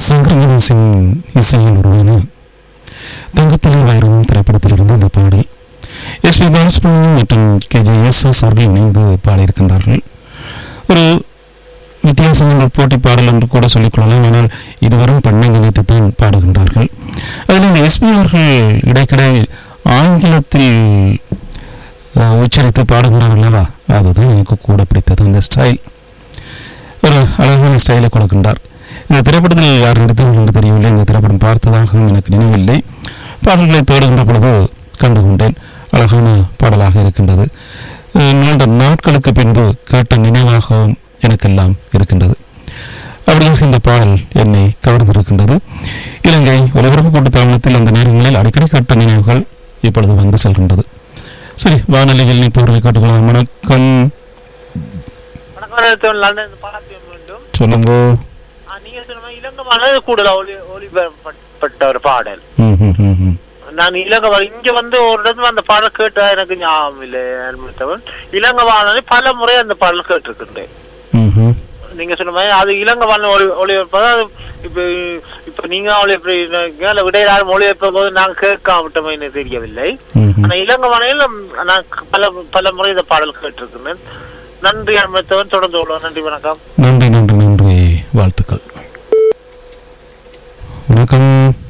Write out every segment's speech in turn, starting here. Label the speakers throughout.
Speaker 1: சங்கரகணேசன் இசையில் உருவான தங்கத்திலே வைரம் திரைப்படத்திலிருந்து இந்த பாடல் எஸ் பி பாலசுப்ரமணியம் மற்றும் கே ஜே எஸ் எஸ் அவர்கள் இணைந்து பாடியிருக்கின்றார்கள் ஒரு வித்தியாசமான போட்டி பாடல் என்று கூட சொல்லிக்கொள்ளலாம் ஆனால் இருவரும் பெண்ணை நினைத்துத்தான் பாடுகின்றார்கள் அதில் இந்த எஸ்பி அவர்கள் இடைக்கிடை ஆங்கிலத்தில் அஹ், உச்சரித்து பாடுகிறார் அல்லவா அதுதான் எனக்கு கூட பிடித்தது அந்த ஸ்டைல் ஒரு அழகான ஸ்டைலை கொடுக்கின்றார் இந்த திரைப்படத்தில் யார் நடித்தார்கள் என்று தெரியவில்லை இந்த திரைப்படம் பார்த்ததாகவும் எனக்கு நினைவில்லை பாடல்களை தேடுகின்ற பொழுது கண்டுகொண்டேன் அழகான பாடலாக இருக்கின்றது அஹ் நீண்ட நாட்களுக்கு பின்பு கேட்ட நினைவாகவும் எனக்கெல்லாம் இருக்கின்றது அப்படியாக இந்த பாடல் என்னை கவர்ந்திருக்கின்றது இலங்கை ஒலிபரப்பு கூட்டுத்தாபனத்தில் அந்த நேரங்களில் அடிக்கடி கேட்ட நினைவுகள் இப்பொழுது வந்து செல்கின்றது சரி வானொலியில் நிற்பவர்களை கேட்டுக்கொள்ளலாம் வணக்கம்
Speaker 2: வணக்கம் லண்டன் பார்க்க வேண்டும்
Speaker 1: சொல்லுங்க
Speaker 2: ஆ, நீங்க சொன்ன மாதிரி இலங்கை மனது கூடுதல் ஒளி ஒளிபரப்பட்ட ஒரு பாடல்
Speaker 1: ம் ம் ம் ம்
Speaker 2: நான் இலங்கை வா- இங்க வந்து ஒரு இடத்துல அந்த பாடல் கேட்டா எனக்கு ஞாபகம் இல்லை அனுமதித்தவன் இலங்கை வானொலி பல முறை அந்த பாடல் கேட்டிருக்கின்றேன்
Speaker 1: ம் ம்
Speaker 2: நீங்க சொன்ன மாதிரி அது இலங்கை வானொலி ஒளி ஒளிபரப்பது அது இப்ப இப்ப நீங்க ஒளிபரப்பு விடையாளர் மொழிபெயர்ப்பும் போது நாங்க கேட்காம விட்டோமே எனக்கு தெரியவில்லை
Speaker 1: ம் ம்
Speaker 2: ஆனா இலங்கை வானொலியில் நான் பல பல முறை இந்த பாடல் கேட்டிருக்கிறேன் நன்றி அனுமதித்தவன் தொடர்ந்து கொள்வோம் நன்றி வணக்கம்
Speaker 1: நன்றி நன்றி நன்றி வாழ்த்துக்கள் வணக்கம்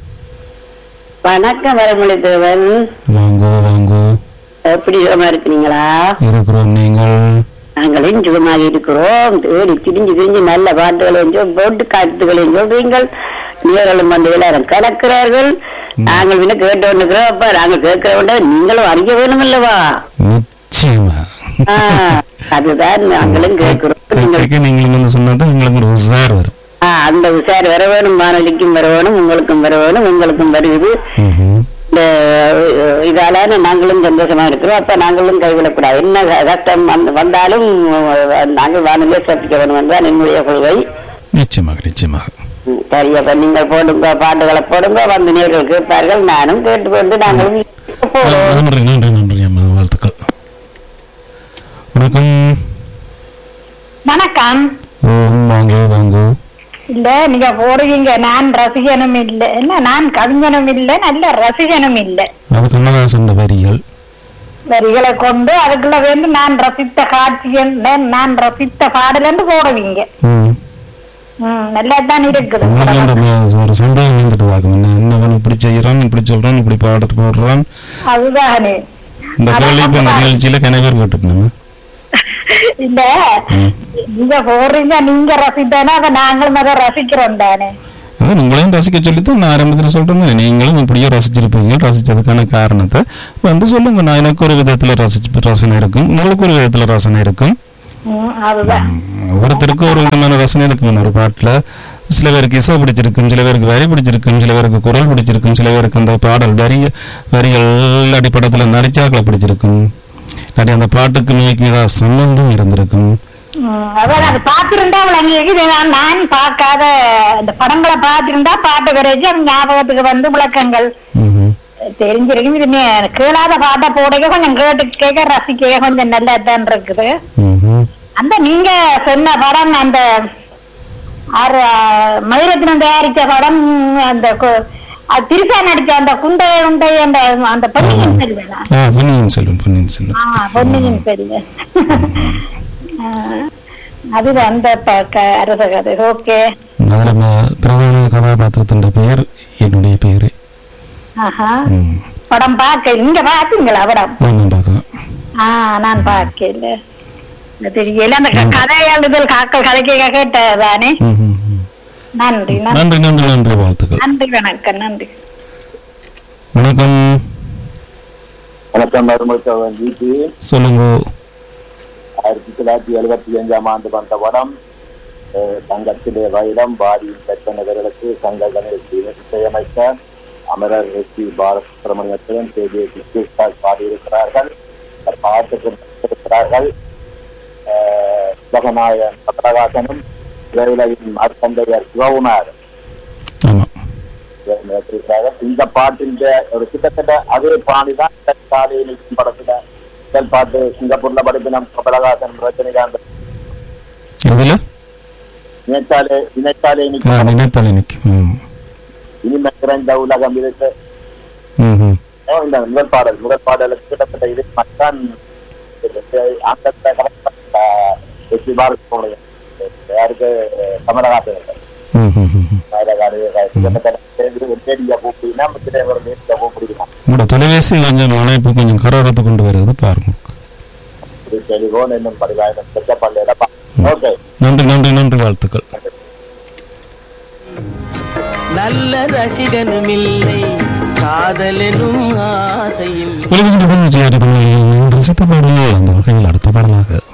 Speaker 3: வணக்கம் வரமொழி தேவன்
Speaker 1: வாங்கோ வாங்கோ
Speaker 3: எப்படி சுகமா இருக்கிறீங்களா
Speaker 1: இருக்கிறோம் நீங்கள்
Speaker 3: நாங்களும் சுகமாக இருக்கிறோம் தேடி திரிஞ்சு திரிஞ்சு நல்ல பாட்டுகளையும் போட்டு காட்டுகளையும் சொல்றீங்கள் நீர்களும் வந்து எல்லாரும் கலக்கிறார்கள் நாங்கள் இன்னும் கேட்டு வந்துக்கிறோம் அப்ப நாங்கள் கேட்கிற வேண்டாம் நீங்களும் அறிய வேணும் அல்லவா
Speaker 1: நிச்சயமா
Speaker 3: ஆ, அதுதான் நாங்களும் கேட்கிறோம் நீங்கள்
Speaker 1: கேட்க நீங்களும் வந்து சொன்னா தான் உங்களுக்கு ஒரு உஷார் வரும்
Speaker 3: ஆ, அந்த விசாரி வர வேணும் வானொலிக்கும் வர வேணும் உங்களுக்கும் வர வேணும் உங்களுக்கும் வருது
Speaker 1: ம்ஹும்.
Speaker 3: இந்த அஹ், இதால நாங்களும் சந்தோஷமா இருக்கிறோம் அப்ப நாங்களும் கைவிடக்கூடாது என்ன க- கஷ்டம் வந்து- வந்தாலும் அஹ், நாங்கள் வானிலை சந்திக்க வேணும் என்றால் என்னுடைய கொள்கை
Speaker 1: நிச்சயமாக நிச்சயமாக
Speaker 3: ம், சரி அப்ப நீங்கள் போடுங்க பாட்டுகளை போடுங்க வந்து நேர்கள் கேட்பார்கள் நானும் கேட்டுக்கொண்டு நாங்களும் போறோம்
Speaker 1: நன்றி நன்றி நன்றி அம்மா வாழ்த்துக்கள் வணக்கம்
Speaker 4: வணக்கம்
Speaker 1: ஓ வாங்கோ வாங்கோ
Speaker 4: இல்ல நீங்க போடுவீங்க நான் ரசிகனும் இல்ல என்ன நான் கவிஞனும் இல்ல நல்ல ரசிகனும் இல்ல
Speaker 1: அது கண்ணதாசன் வரிகள்
Speaker 4: வரிகளை கொண்டு அதுக்குள்ள வந்து நான் ரசித்த காட்சியன் நான் ரசித்த பாடல் என்று போடுவீங்க
Speaker 1: ம்
Speaker 4: ம் நல்லா தான் இருக்குது
Speaker 1: உங்களுக்கு அந்த ம- ஒரு சந்தேகம் வந்துட்டுதாக்கும் என்ன என்னவன் இப்படி செய்யறான் இப்படி சொல்றான் இப்படி பாடத்து போடுறான்
Speaker 4: அதுதானே
Speaker 1: இந்த கேள்வி இப்ப இந்த நிகழ்ச்சியில கன பேர் கேட்டுக்கணுங்க
Speaker 4: இல்ல நீங்க போடுறீங்க நீங்க ரசித்தானே அதை நாங்களும் அதை ரசிக்கிறோம் தானே
Speaker 1: அதான் உங்களையும் ரசிக்க சொல்லித்தான் நான் ஆரம்பத்தில் சொல்றேன் தானே. நீங்களும் இப்படியோ ரசிச்சிருப்பீங்க ரசிச்சதுக்கான காரணத்தை வந்து சொல்லுங்க நான் எனக்கு ஒரு விதத்துல ரசிச்சு ரசனை இருக்கும் உங்களுக்கு ஒரு விதத்துல ரசனை இருக்கும்
Speaker 4: ம், அதுதான்
Speaker 1: ம், ஒவ்வொருத்தருக்கும் ஒரு விதமான ரசனை இருக்கும் ஒரு பாட்டுல சில பேருக்கு இசை பிடிச்சிருக்கும் சில பேருக்கு வரி பிடிச்சிருக்கும் சில பேருக்கு குரல் பிடிச்சிருக்கும் சில பேருக்கு அந்த பாடல் வரி வரிகள் அடிப்படத்துல நடிச்சாக்களை பிடிச்சிருக்கும் இல்லாட்டி அந்த பாட்டுக்கு மிக ஏதாவது சம்பந்தம் இருந்திருக்கும்
Speaker 4: ம், அதான் அது பார்த்திருந்தா விளங்கியிருக்கு இது நான் நான் பார்க்காத இந்த படங்களை பார்த்திருந்தா பாட்டு வரைக்கும் ஞாபகத்துக்கு வந்து விளக்கங்கள்
Speaker 1: ம்ஹும்.
Speaker 4: தெரிஞ்சிருக்கும் இது நீ- கேளாத பாட்டை போடுக கொஞ்சம் கேட்டு கேட்க ரசிக்க கொஞ்சம் நல்லா தான் இருக்குது
Speaker 1: ம்ஹும்.
Speaker 4: அந்த நீங்க சொன்ன படம் அந்த ஆறு மயிரத்தினம் தயாரிச்ச படம் அந்த கு- அது திருசா நடிச்ச அந்த குண்டை உண்டை அந்த அந்த பொன்னியின் செல்வனா
Speaker 1: ஆ பொன்னியின் செல்வன் பொன்னியின் செல்வன்
Speaker 4: ஆ பொன்னியின் செல்வன் ஆ, அது அந்த ப- க- அரச கதை ஓகே
Speaker 1: அதுல ம- பிரதான கதாபாத்திரத்தின் பெயர் என்னுடைய பெயரு
Speaker 4: ஆஹா
Speaker 1: ம்.
Speaker 4: படம் பார்க்க நீங்க பாத்தீங்களா படம்
Speaker 1: நான் பார்த்தேன்
Speaker 4: ஆ நான் பார்க்கல இந்த தெரியல அந்த க- கதை எழுதுதல் காக்கள் கதைக்க கேட்டதானே
Speaker 1: ம், ம், ம்.
Speaker 4: நன்றி நன்றி
Speaker 1: நன்றி நன்றி நன்றி வாழ்த்துக்கள்
Speaker 4: நன்றி வணக்கம் நன்றி
Speaker 1: வணக்கம்
Speaker 5: வணக்கம் மருமகன் வீட்டு
Speaker 1: சொல்லுங்க
Speaker 5: ஆயிரத்தி தொள்ளாயிரத்தி எழுபத்தி அஞ்சாம் ஆண்டு வந்த படம் அஹ், தங்கத்திலே வைரம் பாரியின் பெற்றனவர்களுக்கு சங்க கணேஷ் இசையமைத்த அமரர் எஸ் பி பாலசுப்ரமணியத்துடன் கே ஜே கிருஷ்ணால் பாடியிருக்கிறார்கள் இந்த பாட்டுக்கு நடித்திருக்கிறார்கள் அஹ், உலகநாயகன் கமலஹாசனும் இளையின் அர்த்தந்தையர் சிவகுமார்
Speaker 1: ஆமா
Speaker 5: இருக்கிறார்கள் இந்த பாட்டின் ஒரு கிட்டத்தட்ட அதே பாணிதான் காலையில் படத்துல முதல் பாட்டு சிங்கப்பூர்ல படிப்பினம் கமலஹாசன் ரஜினிகாந்த்
Speaker 1: இதுல
Speaker 5: நினைத்தாலே நினைத்தாலே
Speaker 1: ஆ,
Speaker 5: இனிக்கும்
Speaker 1: நினைத்தாலே நிற்கும் ம்.
Speaker 5: இனிமை நிறைந்த உலகம் இருக்கு
Speaker 1: ம் ம்
Speaker 5: ஓ, இந்த முதல் பாடல் முதல் பாடலுக்கு கிட்டத்தட்ட இது மட்டும் அந்த வெற்றி பாரத் யாருக்கு கமலஹாசன்
Speaker 1: ம் ம் ம் ம்.
Speaker 5: தேடியா கூப்பிட்டீங்கன்னா ஒரு நேரத்தை கூப்பிடுவோம்
Speaker 1: உங்களோட தொலைபேசி கொஞ்சம் அழைப்பு கொஞ்சம் கரோரத்தை கொண்டு வருது பாருங்க
Speaker 5: டெலிஃபோன் இன்னும் பதிவாயிரம் பெற்ற பள்ளியில ஓகே
Speaker 1: நன்றி நன்றி நன்றி வாழ்த்துக்கள்
Speaker 6: நல்ல ரசிகனும் இல்லை காதலெனும் ஆசையில்
Speaker 1: உலகின் ரசித்த பாடல்கள் அந்த வகையில் அடுத்த பாடலாக